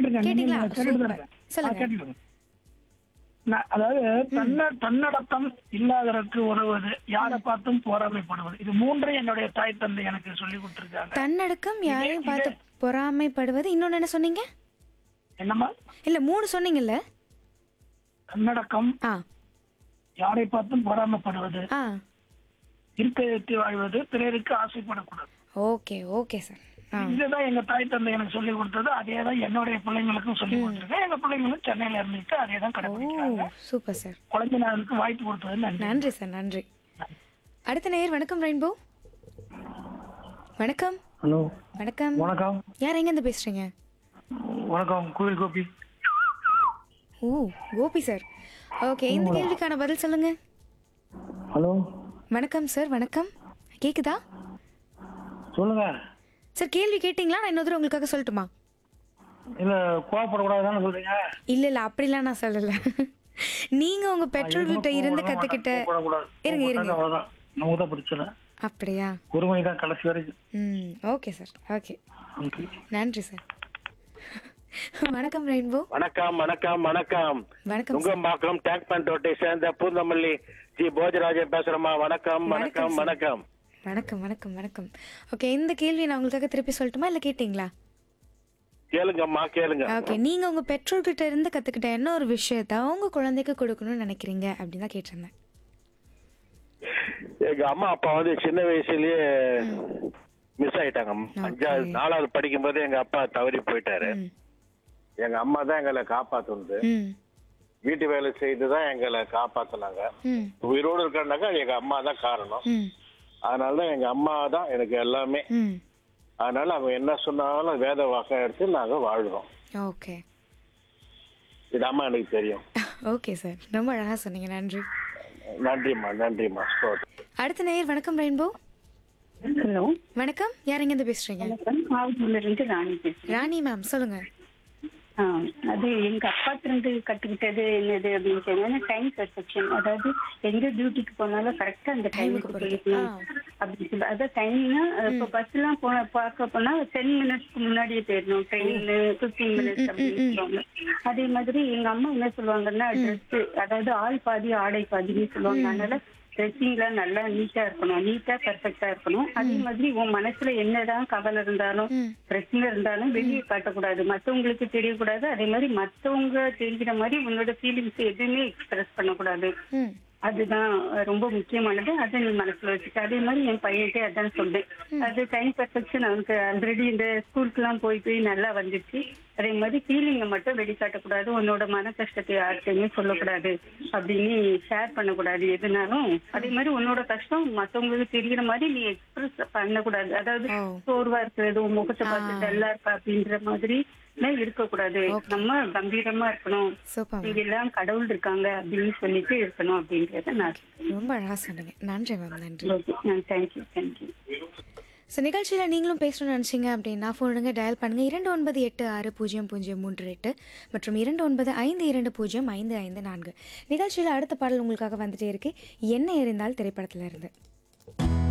கேட்டுட்டு இருக்கேன் கேட்டீங்களா? நீங்க கேட்டுட்டு தான் இருக்கேன். ஆ, சொல்லுங்க. கேட்டுட்டு இருக்கேன். நான் அதாவது தன்ன தன்னடக்கம் இல்லாதவருக்கு உறவுவது யாரை பார்த்தும் பொறாமைப்படுவது இது மூன்றையும் என்னுடைய தாய் தந்தை எனக்கு சொல்லி கொடுத்துருக்காங்க தன்னடக்கம் யாரையும் பார்த்து பொறாமைப்படுவது இன்னொன்னு என்ன சொன்னீங்க என்னம்மா இல்ல மூணு சொன்னீங்கல்ல தன்னடக்கம் ஆ யாரை பார்த்தும் பொறாமைப்படுவது ஆ இருக்கையத்தை வாழ்வது பிறருக்கு ஆசைப்படக்கூடாது ஓகே ஓகே சார் ஆ இதுதான் எங்க தாய் தந்தை எனக்கு சொல்லி கொடுத்தது அதே தான் என்னுடைய பிள்ளைங்களுக்கும் சொல்லி கொடுத்துருக்கேன் எங்க பிள்ளைங்களும் சென்னையில இருந்துட்டு அதே தான் ஓ கடைபிடிக்கிறாங்க சூப்பர் சார் குழந்தைங்களுக்கு வாய்ப்பு கொடுத்தது நன்றி நன்றி சார் நன்றி அடுத்த நேயர் வணக்கம் ரெயின்போ வணக்கம் ஹலோ வணக்கம் வணக்கம் யார் எங்கேருந்து பேசுறீங்க வணக்கம் கோவில் கோபி ஓ கோபி சார் ஓகே இந்த கேள்விக்கான பதில் சொல்லுங்க ஹலோ வணக்கம் சார் வணக்கம் கேக்குதா சொல்லுங்க சார் கேள்வி கேட்டிங்களா நான் இன்னொரு தடவை உங்களுக்காக சொல்லட்டுமா இல்ல கோவப்படக்கூடாதுன்னு சொல்றீங்க இல்ல இல்ல அப்படிலாம் நான் சொல்லல நீங்க உங்க பெற்றோர்கிட்ட இருந்து கத்துக்கிட்ட கோவப்படக்கூடாது. இருங்க இருங்க கோவப்பட்டாக்க அவ்வளவுதான் நமக்கு தான் பிடிச்சல அப்படியா பொறுமை தான் கடைசி வரைக்கும் ம் ஓகே சார் ஓகே நன்றி. நன்றி சார் வணக்கம் ரெயின்போ வணக்கம் வணக்கம் வணக்கம் வணக்கம் உங்க மாக்கம் டேங்க் பண்டோட்டை சேர்ந்த பூந்தமல்லி ஜி போஜராஜன் பேசுறேம்மா வணக்கம் வணக்கம் வணக்கம் sir. வணக்கம் வணக்கம் வணக்கம் வணக்கம் ஓகே இந்த கேள்வி நான் உங்களுக்காக திருப்பி சொல்லட்டுமா இல்ல கேட்டிங்களா கேளுங்கம்மா கேளுங்க ஓகே நீங்க உங்க பெற்றோர்கிட்ட இருந்து கத்துக்கிட்ட என்ன ஒரு விஷயத்த உங்க குழந்தைக்கு கொடுக்கணும்னு நினைக்கிறீங்க அப்படின்னு தான் கேட்டிருந்தேன் எங்க அம்மா அப்பா வந்து சின்ன வயசுலயே மிஸ் ஆயிட்டாங்க அஞ்சாவது நாலாவது படிக்கும் போது எங்க அப்பா தவறி போயிட்டாரு ம். எங்க அம்மா தான் எங்களை காப்பாத்துனது ம் வீட்டு வேலை செய்து தான் எங்களை காப்பாத்துனாங்க ம் உயிரோடு இருக்கிறனாக்கா எங்க அம்மா தான் காரணம் ம் அதனால தான் எங்க அம்மா தான் எனக்கு எல்லாமே ம் அதனால அவங்க என்ன சொன்னாலும் வேத வாக்கம் எடுத்து நாங்க வாழ்றோம் ஓகே இது அம்மா எனக்கு தெரியும் ஓகே சார் ரொம்ப அழகா சொன்னீங்க நன்றி நன்றிம்மா நன்றிம்மா ஸ்டோர் அடுத்த நேயர் வணக்கம் ரெயின்போ ஹலோ வணக்கம் யார் எங்கேருந்து பேசுறீங்க வணக்கம் மாவட்டத்துல இருந்து ராணி பேசுறேன் ராணி மேம் சொல்லுங்க ஆ, அது எங்க அப்பாட்ட இருந்து கத்துக்கிட்டது என்னது அப்படின்னு சொன்னா டைம் பெர்செப்ஷன் அதாவது எங்க டியூட்டிக்கு போனாலும் கரெக்டா அந்த டைமுக்கு போறது. போயிடணும் அப்படின்னு சொல்லி அதாவது டைம்னா இப்ப பஸ் எல்லாம் போன பார்க்க போனா டென் மினிட்ஸ்க்கு முன்னாடியே போயிடணும் ட்ரெயின் பிப்டீன் மினிட்ஸ் அப்படின்னு சொல்லுவாங்க அதே மாதிரி எங்க அம்மா என்ன சொல்லுவாங்கன்னா ட்ரெஸ் அதாவது ஆள் பாதி ஆடை பாதின்னு சொல்லுவாங்க அதனால ட்ரெஸ்ஸிங்லாம் நல்லா நீட்டா இருக்கணும் நீட்டா பெர்ஃபெக்டா இருக்கணும் அதே மாதிரி உன் மனசுல என்னதான் கவலை இருந்தாலும் ம். பிரச்சனை இருந்தாலும் வெளியே காட்டக்கூடாது மத்தவங்களுக்கு தெரியக்கூடாது அதே மாதிரி மத்தவங்க தெரிகிற மாதிரி உன்னோட ஃபீலிங்ஸ் எதுவுமே எக்ஸ்பிரஸ் பண்ணக்கூடாது ம் அதுதான் ரொம்ப முக்கியமானது அதை நீ மனசுல வச்சுக்க அதே மாதிரி என் பையன்கிட்ட அதான் சொன்னேன் அது டைம் பெர்ஃபெக்ஷன் அவனுக்கு ஆல்ரெடி இந்த ஸ்கூலுக்குலாம் போய் போய் நல்லா வந்துச்சு அதே மாதிரி ஃபீலிங்கை மட்டும் வெளிக்காட்டக்கூடாது உன்னோட மன கஷ்டத்தை யார்கிட்டயுமே சொல்லக்கூடாது அப்படின்னு ஷேர் பண்ணக்கூடாது எதுனாலும் அதே மாதிரி உன்னோட கஷ்டம் மத்தவங்களுக்கு தெரிகிற மாதிரி நீ எக்ஸ்பிரஸ் பண்ணக்கூடாது அதாவது ஓ. சோர்வா இருக்கிறது உன் முகத்தை பார்த்து டல்லா இருக்கா அப்படின்ற மாதிரி எல்லாம் இருக்கக்கூடாது நம்ம கம்பீரமா இருக்கணும் சூப்பர் இங்க எல்லாம் கடவுள் இருக்காங்க அப்படின்னு சொல்லிட்டு இருக்கணும் அப்படின்றத நான் ரொம்ப அழகா சொன்னீங்க நன்றி மேம் நன்றி ஓகே தேங்க்யூ தேங்க்யூ ஸோ நிகழ்ச்சியில் நீங்களும் பேசணும்னு நினச்சிங்க அப்படின்னா ஃபோனுங்க டயல் பண்ணுங்கள் இரண்டு ஒன்பது எட்டு ஆறு பூஜ்ஜியம் பூஜ்ஜியம் மூன்று எட்டு மற்றும் இரண்டு ஒன்பது ஐந்து இரண்டு பூஜ்ஜியம் ஐந்து ஐந்து நான்கு நிகழ்ச்சியில் அடுத்த பாடல் உங்களுக்காக வந்துட்டே இருக்கு என்ன எறிந்தால் திரைப்படத்தில் இருந்து